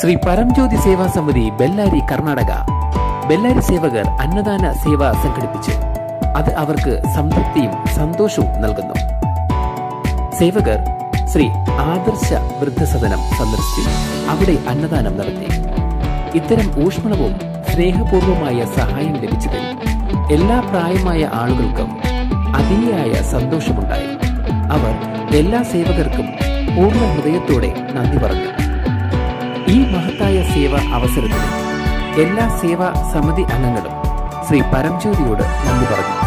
ശ്രീ പരംജ്യോതി സേവാ സമിതി ബെല്ലാരി കർണാടക ബെല്ലാരി സേവകർ അന്നദാന സേവ സംഘടിപ്പിച്ചു അത് അവർക്ക് സംതൃപ്തിയും സന്തോഷവും നൽകുന്നു സേവകർ ശ്രീ ആദർശ വൃദ്ധസദനം സന്ദർശിച്ച് അവിടെ അന്നദാനം നടത്തി ഇത്തരം ഊഷ്മളവും സ്നേഹപൂർവമായ സഹായം ലഭിച്ചതിൽ എല്ലാ പ്രായമായ ആളുകൾക്കും അതിയായ സന്തോഷമുണ്ടായി അവർ എല്ലാ സേവകർക്കും പൂർണ്ണ ഹൃദയത്തോടെ നന്ദി പറഞ്ഞു ഈ മഹത്തായ സേവ അവസരത്തിൽ എല്ലാ സേവാ സമിതി അംഗങ്ങളും ശ്രീ പരംജ്യോതിയോട് നന്ദി പറഞ്ഞു